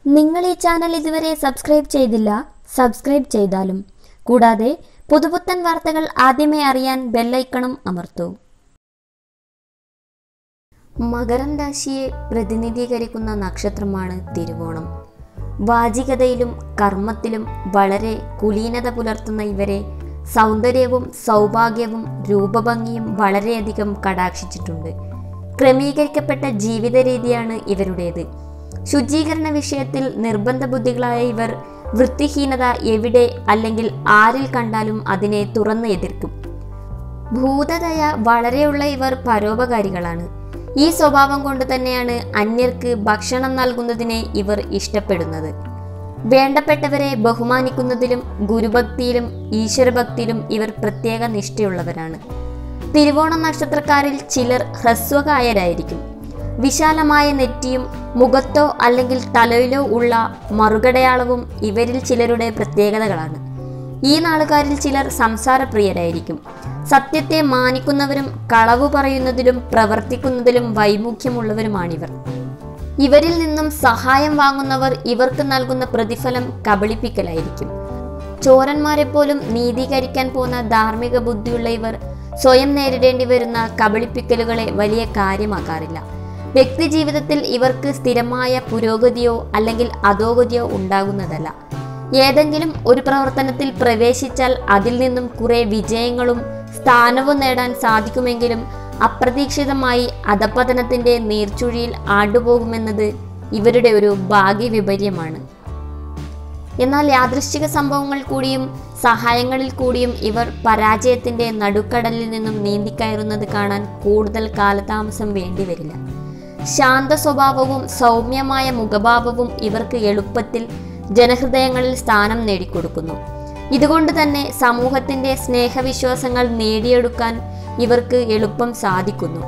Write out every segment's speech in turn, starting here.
നിങ്ങൾ ഈ ചാനൽ ഇതുവരെ സബ്സ്ക്രൈബ് ചെയ്തില്ല സബ്സ്ക്രൈബ് ചെയ്താലും കൂടാതെ പുതുപുത്തൻ വാർത്തകൾ ആദ്യമേ അറിയാൻ ബെല്ലൈക്കണും അമർത്തൂ മകരം രാശിയെ പ്രതിനിധീകരിക്കുന്ന നക്ഷത്രമാണ് തിരുവോണം വാചികതയിലും കർമ്മത്തിലും വളരെ കുലീനത പുലർത്തുന്ന ഇവരെ സൗന്ദര്യവും സൗഭാഗ്യവും രൂപഭംഗിയും വളരെയധികം കടാക്ഷിച്ചിട്ടുണ്ട് ക്രമീകരിക്കപ്പെട്ട ജീവിത രീതിയാണ് ഇവരുടേത് ശുചീകരണ വിഷയത്തിൽ നിർബന്ധ ബുദ്ധികളായ ഇവർ വൃത്തിഹീനത എവിടെ അല്ലെങ്കിൽ ആരിൽ കണ്ടാലും അതിനെ തുറന്ന് എതിർക്കും ഭൂതദയ വളരെയുള്ള ഇവർ പരോപകാരികളാണ് ഈ സ്വഭാവം കൊണ്ട് തന്നെയാണ് അന്യർക്ക് ഭക്ഷണം നൽകുന്നതിനെ ഇവർ ഇഷ്ടപ്പെടുന്നത് വേണ്ടപ്പെട്ടവരെ ബഹുമാനിക്കുന്നതിലും ഗുരുഭക്തിയിലും ഈശ്വരഭക്തിയിലും ഇവർ പ്രത്യേക നിഷ്ഠയുള്ളവരാണ് തിരുവോണം നക്ഷത്രക്കാരിൽ ചിലർ ഹ്രസ്വകായരായിരിക്കും വിശാലമായ നെറ്റിയും മുഖത്തോ അല്ലെങ്കിൽ തലയിലോ ഉള്ള മറുകടയാളവും ഇവരിൽ ചിലരുടെ പ്രത്യേകതകളാണ് ഈ നാളുകാരിൽ ചിലർ സംസാരപ്രിയരായിരിക്കും സത്യത്തെ മാനിക്കുന്നവരും കളവ് പറയുന്നതിലും പ്രവർത്തിക്കുന്നതിലും വൈമുഖ്യമുള്ളവരുമാണിവർ ഇവരിൽ നിന്നും സഹായം വാങ്ങുന്നവർ ഇവർക്ക് നൽകുന്ന പ്രതിഫലം കബളിപ്പിക്കലായിരിക്കും ചോരന്മാരെ പോലും നീതീകരിക്കാൻ പോകുന്ന ധാർമ്മിക ബുദ്ധിയുള്ള ഇവർ സ്വയം നേരിടേണ്ടി വരുന്ന കബളിപ്പിക്കലുകളെ വലിയ കാര്യമാക്കാറില്ല വ്യക്തി ജീവിതത്തിൽ ഇവർക്ക് സ്ഥിരമായ പുരോഗതിയോ അല്ലെങ്കിൽ അധോഗതിയോ ഉണ്ടാകുന്നതല്ല ഏതെങ്കിലും ഒരു പ്രവർത്തനത്തിൽ പ്രവേശിച്ചാൽ അതിൽ നിന്നും കുറെ വിജയങ്ങളും സ്ഥാനവും നേടാൻ സാധിക്കുമെങ്കിലും അപ്രതീക്ഷിതമായി അധപതനത്തിന്റെ നീർച്ചുഴിയിൽ ആണ്ടുപോകുമെന്നത് ഇവരുടെ ഒരു ഭാഗ്യവിപര്യമാണ് എന്നാൽ യാദൃശ്ചിക സംഭവങ്ങൾ കൂടിയും സഹായങ്ങളിൽ കൂടിയും ഇവർ പരാജയത്തിന്റെ നടുക്കടലിൽ നിന്നും നീന്തിക്കയറുന്നത് കാണാൻ കൂടുതൽ കാലതാമസം വേണ്ടിവരില്ല ശാന്ത സ്വഭാവവും സൗമ്യമായ മുഖഭാവവും ഇവർക്ക് എളുപ്പത്തിൽ ജനഹൃദയങ്ങളിൽ സ്ഥാനം നേടിക്കൊടുക്കുന്നു ഇതുകൊണ്ട് തന്നെ സമൂഹത്തിന്റെ സ്നേഹവിശ്വാസങ്ങൾ നേടിയെടുക്കാൻ ഇവർക്ക് എളുപ്പം സാധിക്കുന്നു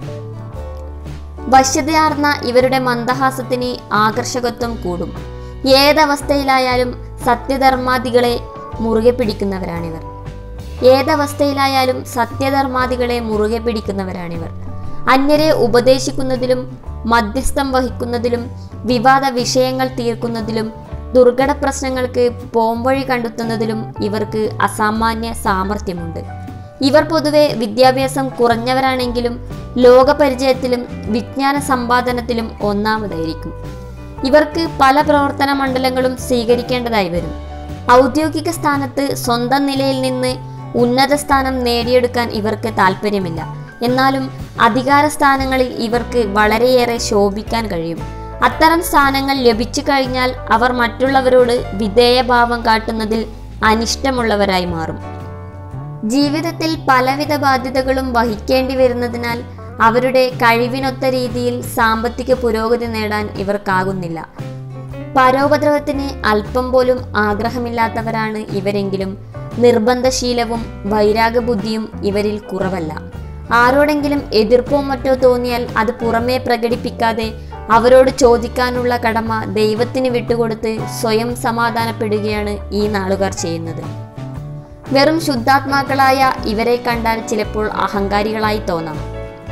വശ്യതയാർന്ന ഇവരുടെ മന്ദഹാസത്തിന് ആകർഷകത്വം കൂടും ഏതവസ്ഥയിലായാലും സത്യധർമാദികളെ മുറുകെ പിടിക്കുന്നവരാണിവർ ഏതവസ്ഥയിലായാലും സത്യധർമാദികളെ മുറുകെ പിടിക്കുന്നവരാണിവർ അന്യരെ ഉപദേശിക്കുന്നതിലും മധ്യസ്ഥം വഹിക്കുന്നതിലും വിവാദ വിഷയങ്ങൾ തീർക്കുന്നതിലും ദുർഘട പ്രശ്നങ്ങൾക്ക് പോംവഴി കണ്ടെത്തുന്നതിലും ഇവർക്ക് അസാമാന്യ സാമർഥ്യമുണ്ട് ഇവർ പൊതുവെ വിദ്യാഭ്യാസം കുറഞ്ഞവരാണെങ്കിലും ലോകപരിചയത്തിലും വിജ്ഞാന സമ്പാദനത്തിലും ഒന്നാമതായിരിക്കും ഇവർക്ക് പല പ്രവർത്തന മണ്ഡലങ്ങളും സ്വീകരിക്കേണ്ടതായി വരും ഔദ്യോഗിക സ്ഥാനത്ത് സ്വന്തം നിലയിൽ നിന്ന് ഉന്നത സ്ഥാനം നേടിയെടുക്കാൻ ഇവർക്ക് താല്പര്യമില്ല എന്നാലും അധികാര സ്ഥാനങ്ങളിൽ ഇവർക്ക് വളരെയേറെ ശോഭിക്കാൻ കഴിയും അത്തരം സ്ഥാനങ്ങൾ ലഭിച്ചു കഴിഞ്ഞാൽ അവർ മറ്റുള്ളവരോട് വിധേയഭാവം കാട്ടുന്നതിൽ അനിഷ്ടമുള്ളവരായി മാറും ജീവിതത്തിൽ പലവിധ ബാധ്യതകളും വഹിക്കേണ്ടി വരുന്നതിനാൽ അവരുടെ കഴിവിനൊത്ത രീതിയിൽ സാമ്പത്തിക പുരോഗതി നേടാൻ ഇവർക്കാകുന്നില്ല പരോപദ്രവത്തിന് അല്പം പോലും ആഗ്രഹമില്ലാത്തവരാണ് ഇവരെങ്കിലും നിർബന്ധശീലവും വൈരാഗബുദ്ധിയും ഇവരിൽ കുറവല്ല ആരോടെങ്കിലും എതിർപ്പോ മറ്റോ തോന്നിയാൽ അത് പുറമേ പ്രകടിപ്പിക്കാതെ അവരോട് ചോദിക്കാനുള്ള കടമ ദൈവത്തിന് വിട്ടുകൊടുത്ത് സ്വയം സമാധാനപ്പെടുകയാണ് ഈ നാളുകാർ ചെയ്യുന്നത് വെറും ശുദ്ധാത്മാക്കളായ ഇവരെ കണ്ടാൽ ചിലപ്പോൾ അഹങ്കാരികളായി തോന്നാം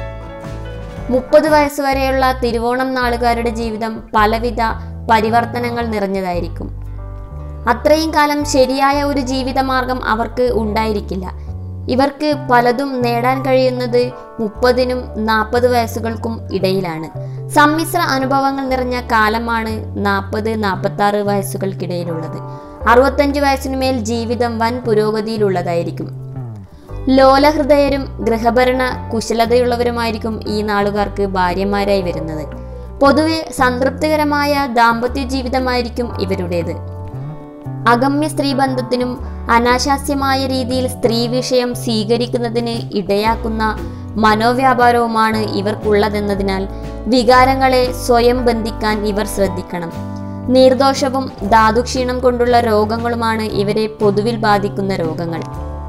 മുപ്പത് വയസ്സുവരെയുള്ള തിരുവോണം നാളുകാരുടെ ജീവിതം പലവിധ പരിവർത്തനങ്ങൾ നിറഞ്ഞതായിരിക്കും അത്രയും കാലം ശരിയായ ഒരു ജീവിതമാർഗം അവർക്ക് ഉണ്ടായിരിക്കില്ല ഇവർക്ക് പലതും നേടാൻ കഴിയുന്നത് മുപ്പതിനും നാൽപ്പത് വയസ്സുകൾക്കും ഇടയിലാണ് സമ്മിശ്ര അനുഭവങ്ങൾ നിറഞ്ഞ കാലമാണ് നാൽപ്പത് നാൽപ്പത്തി ആറ് വയസ്സുകൾക്കിടയിലുള്ളത് അറുപത്തഞ്ച് വയസ്സിനുമേൽ ജീവിതം വൻ പുരോഗതിയിലുള്ളതായിരിക്കും ലോലഹൃദയരും ഗൃഹഭരണ കുശലതയുള്ളവരുമായിരിക്കും ഈ നാളുകാർക്ക് ഭാര്യമാരായി വരുന്നത് പൊതുവെ സംതൃപ്തികരമായ ദാമ്പത്യ ജീവിതമായിരിക്കും ഇവരുടേത് അഗമ്യ സ്ത്രീബന്ധത്തിനും അനാശാസ്യമായ രീതിയിൽ സ്ത്രീ വിഷയം സ്വീകരിക്കുന്നതിന് ഇടയാക്കുന്ന മനോവ്യാപാരവുമാണ് ഇവർക്കുള്ളതെന്നതിനാൽ വികാരങ്ങളെ സ്വയം ബന്ധിക്കാൻ ഇവർ ശ്രദ്ധിക്കണം നീർദോഷവും ധാതുക്ഷീണം കൊണ്ടുള്ള രോഗങ്ങളുമാണ് ഇവരെ പൊതുവിൽ ബാധിക്കുന്ന രോഗങ്ങൾ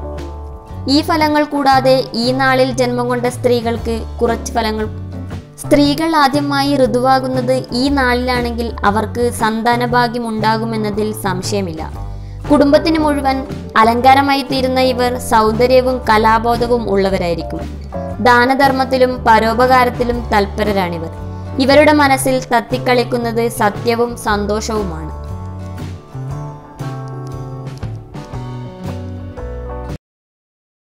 ഈ ഫലങ്ങൾ കൂടാതെ ഈ നാളിൽ ജന്മം കൊണ്ട സ്ത്രീകൾക്ക് കുറച്ച് ഫലങ്ങൾ സ്ത്രീകൾ ആദ്യമായി ഋതുവാകുന്നത് ഈ നാളിലാണെങ്കിൽ അവർക്ക് സന്താനഭാഗ്യം ഉണ്ടാകുമെന്നതിൽ സംശയമില്ല കുടുംബത്തിന് മുഴുവൻ അലങ്കാരമായി തീരുന്ന ഇവർ സൗന്ദര്യവും കലാബോധവും ഉള്ളവരായിരിക്കും ദാനധർമ്മത്തിലും പരോപകാരത്തിലും തൽപരരാണിവർ ഇവരുടെ മനസ്സിൽ തത്തിക്കളിക്കുന്നത് സത്യവും സന്തോഷവുമാണ്